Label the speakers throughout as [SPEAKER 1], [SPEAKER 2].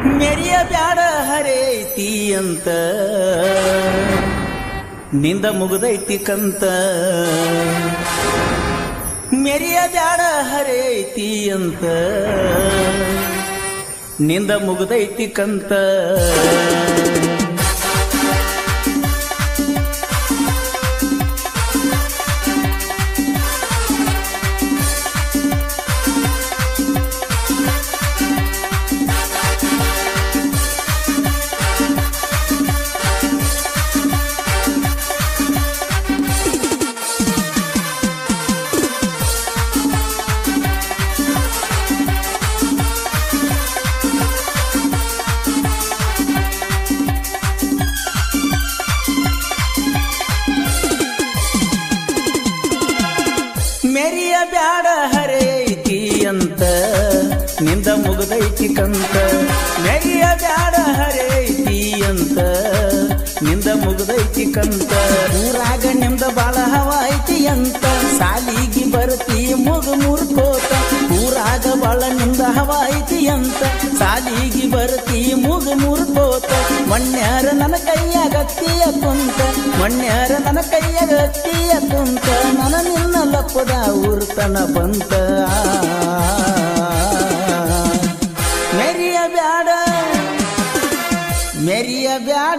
[SPEAKER 1] ಮೆರಿಯ ಬ್ಯಾಡ ಹರೇತಿ ಅಂತ ನಿಂದ ಮುಗ್ದೈತಿ ಕಂತ ಮೆರಿಯ ಬ್ಯಾಡ ಹರೇತಿ ಅಂತ ನಿಂದ ಮುಗ್ದೈತಿ ಕಂತ ಮೆರಿಯ ಬ್ಯಾಡ ಹರೇತಿ ಅಂತ ನಿಂದ ಮುಗ್ದೈತಿ ಕಂತ ಮೆರಿಯ ಬ್ಯಾಡ ಹರೇತಿ ಅಂತ ನಿಂದ ಮುಗ್ದೈತಿ ಕಂತ ಊರಾಗ ನಿಮ್ದ ಬಾಳ ಹವ ಐತಿ ಅಂತ ಸಾಲಿಗೆ ಬರ್ತಿ ಮುಗ ಮುರ್ಕೋತ ಊರಾಗ ಬಾಳ ನಿಮ್ದ ಹವ ಐತಿ ಅಂತ ಸಾಲಿಗೆ ಬರ್ತಿ ಮುಗ ಮುರ್ಕೋತ ಮಣ್ಯಾರ ನನ್ನ ಕೈಯಾಗ ಅತ್ತಿಯ ಕುಂತ ಮಣ್ಯಾರ ನನ್ನ ಕೈಯಾಗ ಅತ್ತಿಯ ಕುಂತ ನನ್ನ ನಿನ್ನ ಲಪ್ಪದ ಊರ್ತನ ಬಂತ ಮೆರಿಯ ಬ್ಯಾಡ ಮೆರಿಯ ಬ್ಯಾಡ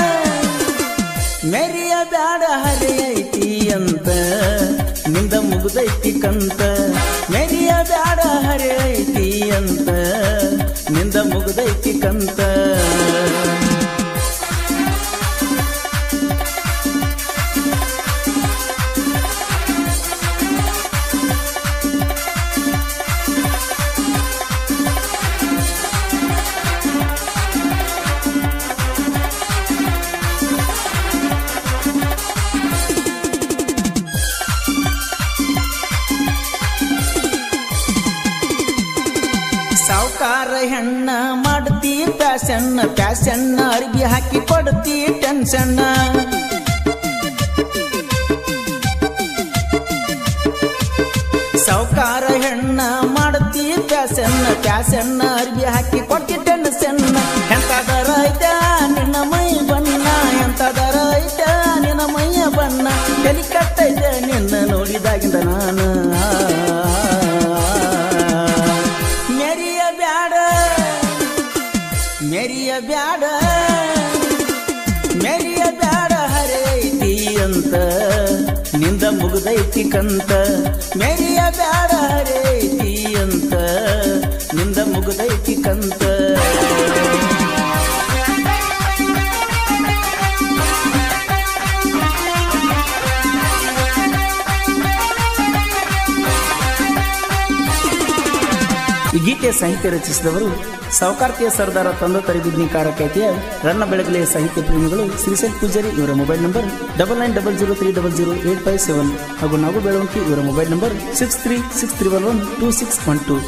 [SPEAKER 1] ಮೆರಿಯ ಬ್ಯಾಡ ಹರಿಯೈತಿ ಅಂತ ನಿಂದ ಮುಗ್ದೈತಿ ಕಂತ ಮೆರಿಯ ಬ್ಯಾಡ ಹರಿಯೈತಿ ಅಂತ ನಿಂದ ಮುಗ್ದೈತಿ ಕಂತ ಸಾವುಕಾರ ಹೆಣ್ಣ ಮಾಡ್ತಿ ಪ್ಯಾಸನ್ ಪ್ಯಾಸನ್ ಅರ್ಬಿ ಹಾಕಿ ಕೊಡ್ತಿ ಟೆನ್ಷನ್ ಸಾವುಕಾರ ಹೆಣ್ಣ ಮಾಡ್ತಿ ಪ್ಯಾಸನ್ ಪ್ಯಾಸನ್ ಅರ್ಬಿ ಹಾಕಿ ಕೊಡ್ತಿ ಟೆನ್ಷನ್ ಎಂತದರ ಐತ ನಿನ್ನ ಮೈ ಬಣ್ಣ ಎಂತದರ ಐತ ನಿನ್ನ ಮೈಯ ಬಣ್ಣ ತಲಿ ಕಟ್ಟೈತೆ ನಿನ್ನ ನೋಡಿದಾಗಿಂದ ನಾನು ಮೆರಿಯ ಬ್ಯಾಡ ಮೆರಿಯ ಬ್ಯಾಡ ಮೆರಿಯ ಬ್ಯಾಡ ಹರೇತಿ ಅಂತ ನಿಂದ ಮುಗ್ದೈತಿ ಕಂತ ಮೆರಿಯ ಬ್ಯಾಡ ಹರೇತಿ ಅಂತ ನಿಂದ ಮುಗ್ದೈತಿ ಕಂತ ಈ ಗೀತೆಯ ಸಾಹಿತ್ಯ ರಚಿಸಿದವರು ಸಾವುಕಾರ್ತಿಯ ಸರ್ದಾರ ತಂದ ತರಿಬಿದ್ನಿಕಾರ ಖ್ಯಾತಿಯ ರನ್ನ ಬೆಳಗಲೆಯ ಸಾಹಿತ್ಯ ಪ್ರೇಮಿಗಳು ಶ್ರೀಶೈಲ್ ಪೂಜಾರಿ ಇವರ mobile number double nine double zero three double zero eight five seven ಹಾಗೂ ನಾಗು ಬೆಳವಂತಿ ಇವರ mobile number six three six three one one two six one two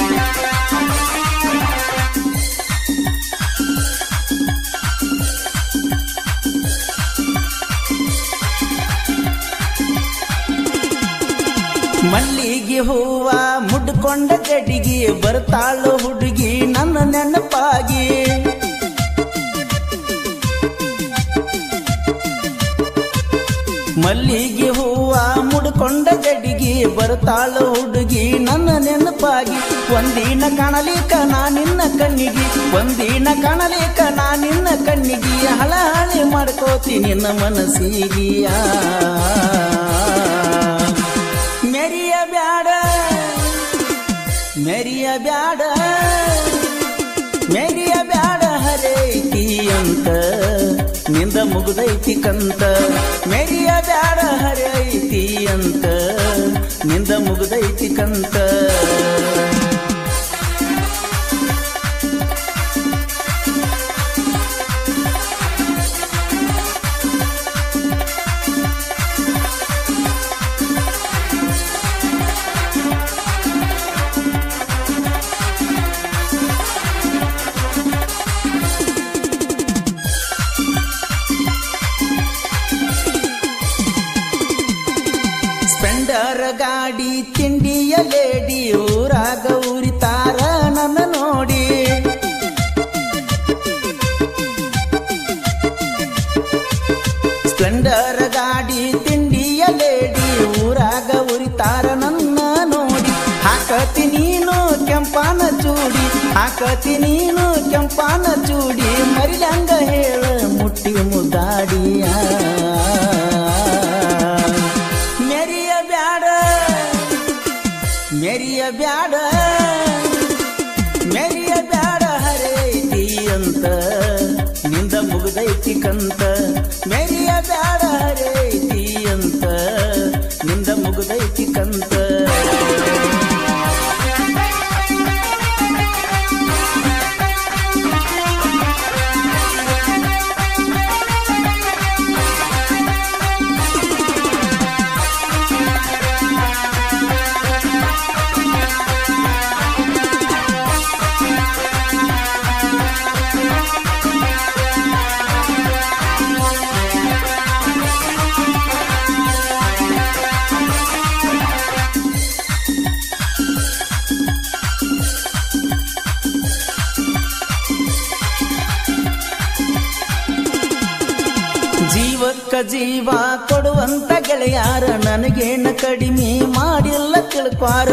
[SPEAKER 1] ಮಲ್ಲಿಗೆ ಹೂವ ಮುಡ್ಕೊಂಡ ಜಡಿಗೆ ಬರ್ತಾಳು ಹುಡುಗಿ ನನ್ನ ನೆನಪಾಗಿ ಮಲ್ಲಿಗೆ ಹೂವ ಮುಡ್ಕೊಂಡ ಜಡಿಗೆ ಬರ್ತಾಳು ಹುಡುಗಿ ನನ್ನ ನೆನಪಾಗಿ ಒಂದಿನ ಕಾಣಲಿಕ ನಾ ನಿನ್ನ ಕಣ್ಣಿಗೆ ಒಂದಿನ ಕಾಣಲಿಕ ನಾ ನಿನ್ನ ಕಣ್ಣಿಗೆ ಹಳ ಹಳಿ ಮಾಡ್ಕೋತಿ ನಿನ್ನ ಮನಸ್ಸಿಗಿಯ ಮೆರಿಯ ಬ್ಯಾಡ ಮೆರಿಯ ಬ್ಯಾಡ ಮೆರಿಯ ಬ್ಯಾಡ ಹರೇತಿ ಅಂತ ನಿಂದ ಮುಗ್ದೈತಿ ಕಂತ ಮೆರಿಯ ಬ್ಯಾಡ ಹರೈತಿ ಅಂತ ನಿಂದ ಮುಗ್ದೈತಿ ಕಂತ ಸ್ಪೆಂಡರ್ ಗಾಡಿ ತಿಂಡಿಯ ಲೇಡಿ ಊರಾಗ ಉರಿತಾರ ನನ್ನ ನೋಡಿ ಕೆಂಪಾನ ಚೂಡಿ ಹಾಕತಿ ನೀನು ಕೆಂಪಾನ ಚೂಡಿ ಮರಿಲಂಗ ಹೇಳ ಮುಟ್ಟಿ ಮುದ್ದಾಡಿಯ ಮೆರಿಯ ಬ್ಯಾಡ ಮೆರಿಯ ಬ್ಯಾಡ ಮೆರಿಯ ಬ್ಯಾಡ ಹರೈತಿ ಅಂತ ನಿಂದ ಮುಗ್ದೈತಿ ಕಂತ ಮೆರಿಯ ಬ್ಯಾಡ ಹರೈತಿ ಅಂತ ನಿಂದ ಮುಗ್ದೈತಿ ಕಂತ ಜೀವಕ್ಕ ಜೀವ ಕೊಡುವಂತ ಗೆಳೆಯಾರ ನನಗೇನ ಕಡಿಮೆ ಮಾಡಿಲ್ಲ ತಿಳ್ಕ್ವಾರ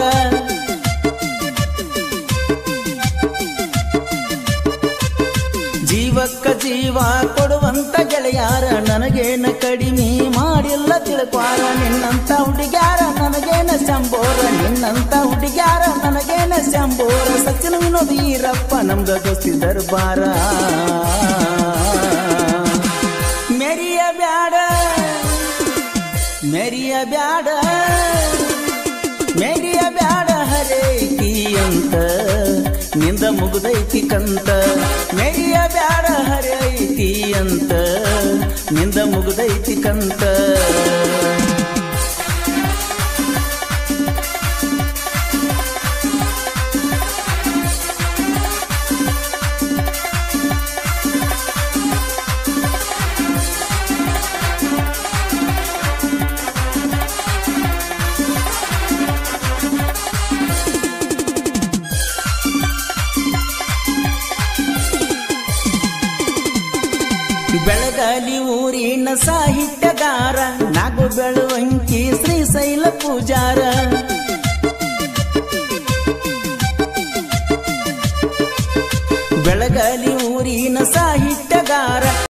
[SPEAKER 1] ಜೀವಕ್ಕ ಜೀವ ಕೊಡುವಂತ ಗೆಳೆಯಾರ ನನಗೇನ ಕಡಿಮೆ ಮಾಡಿಲ್ಲ ತಿಳ್ಕ್ವಾರ ನಿನ್ನಂತ ಹುಡುಗ್ಯಾರ ನನಗೇನ ಶಂಬೋರ ನಿನ್ನಂತ ಹುಡುಗ್ಯಾರ ನನಗೇನ ಶಂಬೋರ ಸಚಿನ ವಿನೋದ ಈರಪ್ಪ ನಮ್ದ ದೋಸ್ತಿ ದರ್ಬಾರ ಮೆರಿಯ ಬ್ಯಾಡ ಮೆರಿಯ ಬ್ಯಾಡ ಮೆರಿಯ ಬ್ಯಾಡ ಹರೇಕಿ ಅಂತ ನಿಂದ ಮುಗ್ದೈತಿ ಕಂತ ಮೆರಿಯ ಬ್ಯಾಡ ಹರೈತಿ ಅಂತ ನಿಂದ ಮುಗ್ದೈತಿ ಕಂತ ಬೆಳಗಾಲಿ ಊರಿನ ಸಾಹಿತ್ಯಗಾರ ನಾಗು ಬೆಳುವಂಕಿ ಶ್ರೀಶೈಲ ಪೂಜಾರ ಬೆಳಗಾಲಿ ಊರಿನ ಸಾಹಿತ್ಯಗಾರ